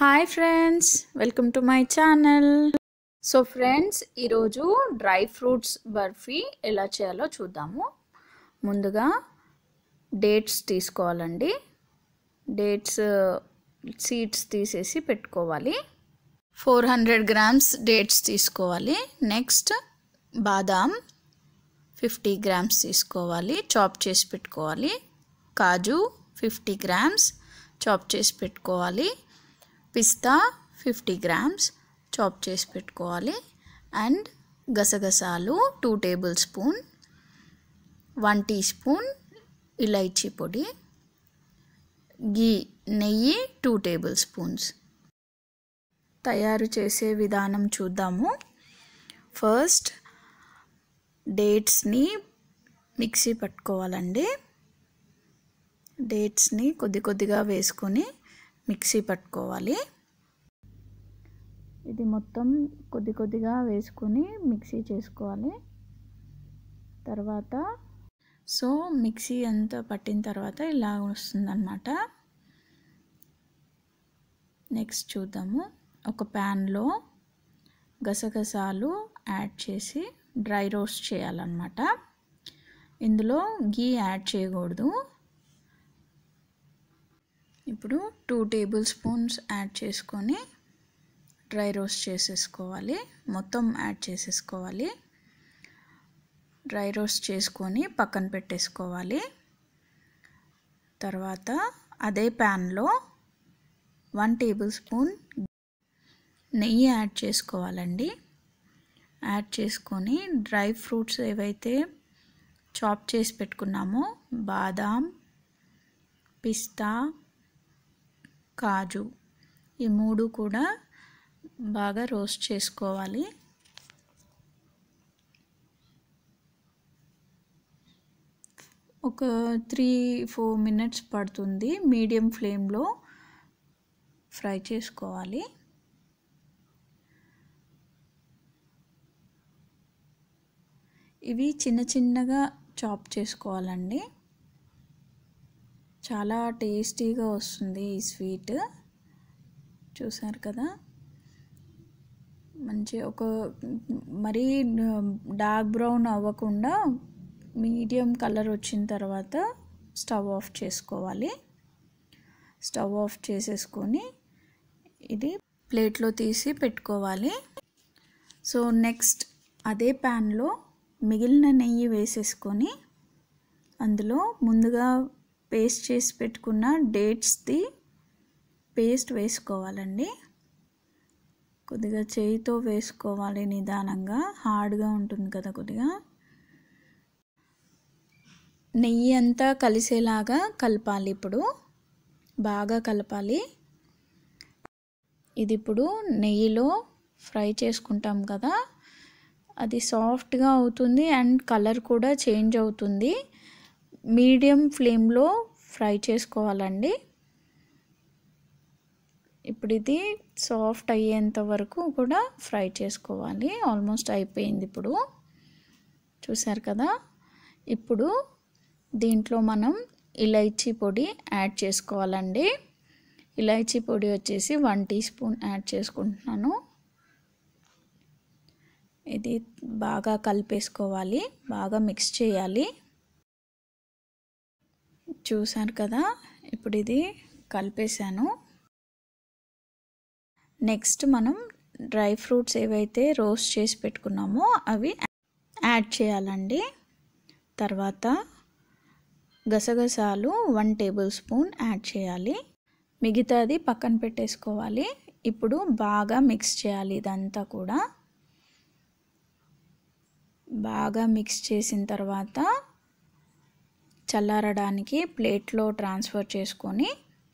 hi friends welcome to my channel so friends ఈరోజు dry fruits barfi ఎలా చేయాలో చూద్దాము ముందుగా డేట్స్ తీసుకోవాలండి డేట్స్ సీడ్స్ తీసేసి పెట్టుకోవాలి ఫోర్ హండ్రెడ్ గ్రామ్స్ డేట్స్ తీసుకోవాలి నెక్స్ట్ బాదాం ఫిఫ్టీ గ్రామ్స్ తీసుకోవాలి చాప్ చేసి పెట్టుకోవాలి కాజు ఫిఫ్టీ గ్రామ్స్ చాప్ చేసి పెట్టుకోవాలి పిస్తా ఫిఫ్టీ గ్రామ్స్ చాప్ చేసి పెట్టుకోవాలి అండ్ గసగసాలు two tablespoon one teaspoon ఇలైచీ పొడి గీ నెయ్యి టూ టేబుల్ స్పూన్స్ తయారు చేసే విధానం చూద్దాము ఫస్ట్ డేట్స్ని మిక్సీ పట్టుకోవాలండి డేట్స్ని కొద్ది కొద్దిగా వేసుకొని మిక్సీ పట్టుకోవాలి ఇది మొత్తం కొద్ది కొద్దిగా వేసుకొని మిక్సీ చేసుకోవాలి తర్వాత సో మిక్సీ అంతా పట్టిన తర్వాత ఇలా వస్తుందన్నమాట నెక్స్ట్ చూద్దాము ఒక ప్యాన్లో గసగసాలు యాడ్ చేసి డ్రై రోస్ట్ చేయాలన్నమాట ఇందులో గీ యాడ్ చేయకూడదు ఇప్పుడు టూ టేబుల్ స్పూన్స్ యాడ్ చేసుకొని డ్రై రోస్ట్ చేసేసుకోవాలి మొత్తం యాడ్ చేసేసుకోవాలి డ్రై రోస్ట్ చేసుకొని పక్కన పెట్టేసుకోవాలి తర్వాత అదే ప్యాన్లో వన్ టేబుల్ స్పూన్ నెయ్యి యాడ్ చేసుకోవాలండి యాడ్ చేసుకొని డ్రై ఫ్రూట్స్ ఏవైతే చాప్ చేసి పెట్టుకున్నామో బాదాం పిస్తా కాజు ఈ మూడు కూడా బాగా రోస్ట్ చేసుకోవాలి ఒక త్రీ ఫోర్ మినిట్స్ పడుతుంది మీడియం ఫ్లేమ్లో ఫ్రై చేసుకోవాలి ఇవి చిన్న చిన్నగా చాప్ చేసుకోవాలండి చాలా టేస్టీగా వస్తుంది ఈ స్వీట్ చూసారు కదా మంచి ఒక మరీ డార్క్ బ్రౌన్ అవ్వకుండా మీడియం కలర్ వచ్చిన తర్వాత స్టవ్ ఆఫ్ చేసుకోవాలి స్టవ్ ఆఫ్ చేసేసుకొని ఇది ప్లేట్లో తీసి పెట్టుకోవాలి సో నెక్స్ట్ అదే ప్యాన్లో మిగిలిన నెయ్యి వేసేసుకొని అందులో ముందుగా పేస్ట్ చేసి పెట్టుకున్న డేట్స్ది పేస్ట్ వేసుకోవాలండి కొద్దిగా చేయితో వేసుకోవాలి నిదానంగా హార్డ్గా ఉంటుంది కదా కొద్దిగా నెయ్యి అంతా కలిసేలాగా కలపాలి ఇప్పుడు బాగా కలపాలి ఇది ఇప్పుడు నెయ్యిలో ఫ్రై చేసుకుంటాం కదా అది సాఫ్ట్గా అవుతుంది అండ్ కలర్ కూడా చేంజ్ అవుతుంది మీడియం ఫ్లేమ్లో ఫ్రై చేసుకోవాలండి ఇప్పుడు ఇది సాఫ్ట్ అయ్యేంత వరకు కూడా ఫ్రై చేసుకోవాలి ఆల్మోస్ట్ అయిపోయింది ఇప్పుడు చూసారు కదా ఇప్పుడు దీంట్లో మనం ఇలైచీ పొడి యాడ్ చేసుకోవాలండి ఇలైచీ పొడి వచ్చేసి వన్ టీ స్పూన్ యాడ్ చేసుకుంటున్నాను ఇది బాగా కలిపేసుకోవాలి బాగా మిక్స్ చేయాలి చూసారు కదా ఇప్పుడు ఇది కలిపేశాను నెక్స్ట్ మనం డ్రై ఫ్రూట్స్ ఏవైతే రోస్ట్ చేసి పెట్టుకున్నామో అవి యాడ్ చేయాలండి తర్వాత గసగసాలు వన్ టేబుల్ స్పూన్ యాడ్ చేయాలి మిగతాది పక్కన పెట్టేసుకోవాలి ఇప్పుడు బాగా మిక్స్ చేయాలి ఇదంతా కూడా బాగా మిక్స్ చేసిన తర్వాత చల్లారడానికి ప్లేట్లో ట్రాన్స్ఫర్ చేసుకొని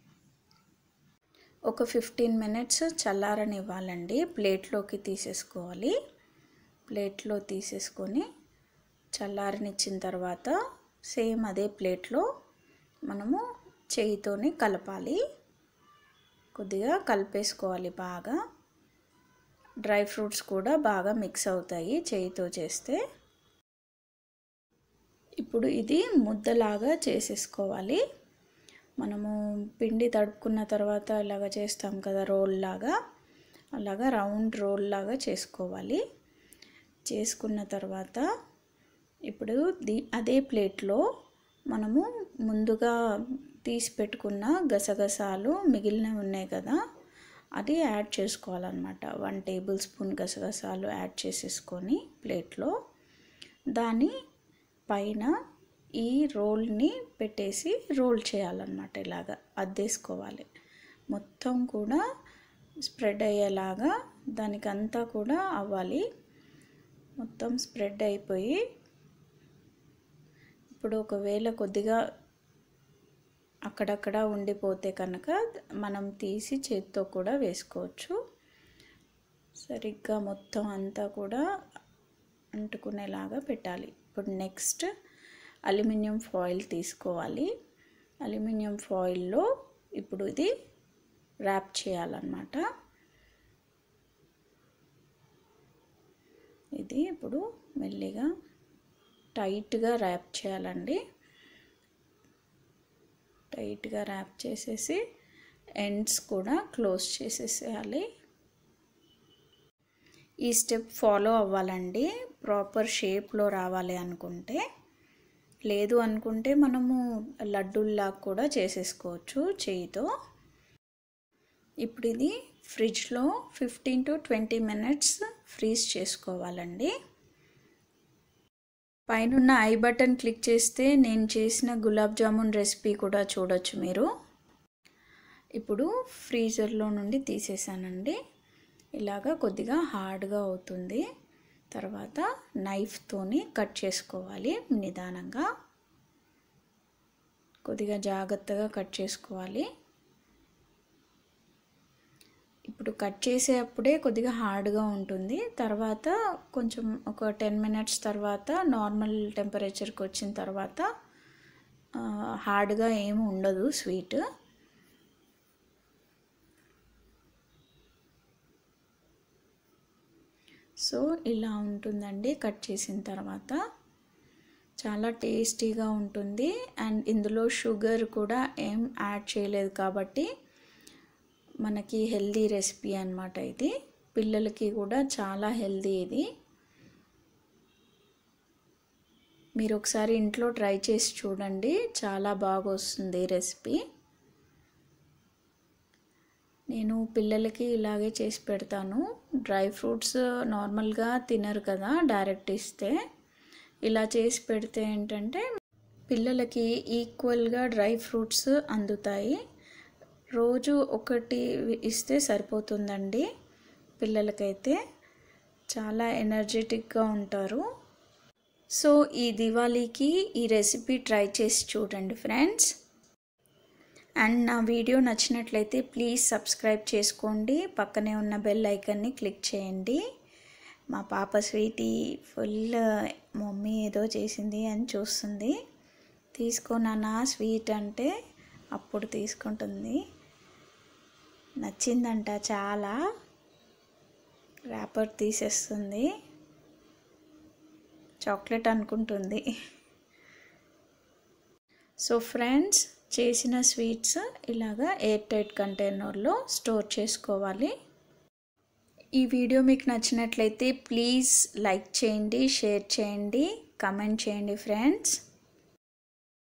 ఒక ఫిఫ్టీన్ మినిట్స్ చల్లారనివ్వాలండి ప్లేట్లోకి తీసేసుకోవాలి ప్లేట్లో తీసేసుకొని చల్లారనిచ్చిన తర్వాత సేమ్ అదే ప్లేట్లో మనము చేయితోని కలపాలి కొద్దిగా కలిపేసుకోవాలి బాగా డ్రై ఫ్రూట్స్ కూడా బాగా మిక్స్ అవుతాయి చేయితో చేస్తే ఇప్పుడు ఇది ముద్దలాగా చేసేసుకోవాలి మనము పిండి తడుపుకున్న తర్వాత ఇలాగ చేస్తాం కదా రోల్ లాగా అలాగా రౌండ్ రోల్ లాగా చేసుకోవాలి చేసుకున్న తర్వాత ఇప్పుడు దీ అదే ప్లేట్లో మనము ముందుగా తీసి పెట్టుకున్న గసగసాలు మిగిలినవి ఉన్నాయి కదా అది యాడ్ చేసుకోవాలన్నమాట వన్ టేబుల్ స్పూన్ గసగసాలు యాడ్ చేసేసుకొని ప్లేట్లో దాని పైన ఈ రోల్ని పెట్టేసి రోల్ చేయాలన్నమాట ఇలాగా అద్దేసుకోవాలి మొత్తం కూడా స్ప్రెడ్ అయ్యేలాగా దానికంతా కూడా అవ్వాలి మొత్తం స్ప్రెడ్ అయిపోయి ఇప్పుడు ఒకవేళ కొద్దిగా అక్కడక్కడ ఉండిపోతే కనుక మనం తీసి చేత్తో కూడా వేసుకోవచ్చు సరిగ్గా మొత్తం అంతా కూడా అంటుకునేలాగా పెట్టాలి ఇప్పుడు నెక్స్ట్ అల్యూమినియం ఫాయిల్ తీసుకోవాలి అల్యూమినియం ఫాయిల్లో ఇప్పుడు ఇది ర్యాప్ చేయాలన్నమాట ఇది ఇప్పుడు మెల్లిగా టైట్గా ర్యాప్ చేయాలండి టైట్గా ర్యాప్ చేసేసి ఎండ్స్ కూడా క్లోజ్ చేసేసేయాలి ఈ స్టెప్ ఫాలో అవ్వాలండి ప్రాపర్ షేప్లో రావాలి అనుకుంటే లేదు అనుకుంటే మనము లడ్డూల్లా కూడా చేసేసుకోవచ్చు చేయితో ఇప్పుడు ఇది ఫ్రిడ్జ్లో fifteen to twenty minutes freeze చేసుకోవాలండి పైన ఐ బటన్ క్లిక్ చేస్తే నేను చేసిన గులాబ్ జామున్ రెసిపీ కూడా చూడొచ్చు మీరు ఇప్పుడు ఫ్రీజర్లో నుండి తీసేసానండి ఇలాగా కొద్దిగా హార్డ్గా అవుతుంది తర్వాత నైఫ్తోని కట్ చేసుకోవాలి నిదానంగా కొద్దిగా జాగ్రత్తగా కట్ చేసుకోవాలి ఇప్పుడు కట్ చేసేటప్పుడే కొద్దిగా హార్డ్గా ఉంటుంది తర్వాత కొంచెం ఒక టెన్ మినిట్స్ తర్వాత నార్మల్ టెంపరేచర్కి వచ్చిన తర్వాత హార్డ్గా ఏమి ఉండదు స్వీట్ సో ఇలా ఉంటుందండి కట్ చేసిన తర్వాత చాలా టేస్టీగా ఉంటుంది అండ్ ఇందులో షుగర్ కూడా ఏం యాడ్ చేయలేదు కాబట్టి మనకి హెల్దీ రెసిపీ అనమాట ఇది పిల్లలకి కూడా చాలా హెల్దీ ఇది మీరు ఒకసారి ఇంట్లో ట్రై చేసి చూడండి చాలా బాగా వస్తుంది రెసిపీ నేను పిల్లలకి ఇలాగే చేసి పెడతాను డ్రై ఫ్రూట్స్ నార్మల్గా తినరు కదా డైరెక్ట్ ఇస్తే ఇలా చేసి పెడితే ఏంటంటే పిల్లలకి ఈక్వల్గా డ్రై ఫ్రూట్స్ అందుతాయి రోజు ఒకటి ఇస్తే సరిపోతుందండి పిల్లలకైతే చాలా ఎనర్జెటిక్గా ఉంటారు సో ఈ దివాళీకి ఈ రెసిపీ ట్రై చేసి చూడండి ఫ్రెండ్స్ అండ్ నా వీడియో నచ్చినట్లయితే ప్లీజ్ సబ్స్క్రైబ్ చేసుకోండి పక్కనే ఉన్న బెల్ ఐకన్ని క్లిక్ చేయండి మా పాప స్వీటీ ఫుల్ మమ్మీ ఏదో చేసింది అని చూస్తుంది తీసుకోనా స్వీట్ అంటే అప్పుడు తీసుకుంటుంది నచ్చిందంట చాలా ర్యాపర్ తీసేస్తుంది చాక్లెట్ అనుకుంటుంది సో ఫ్రెండ్స్ చేసిన స్వీట్స్ ఇలాగా ఎయిర్ టైట్ కంటైనర్లో స్టోర్ చేసుకోవాలి ఈ వీడియో మీకు నచ్చినట్లయితే ప్లీజ్ లైక్ చేయండి షేర్ చేయండి కమెంట్ చేయండి ఫ్రెండ్స్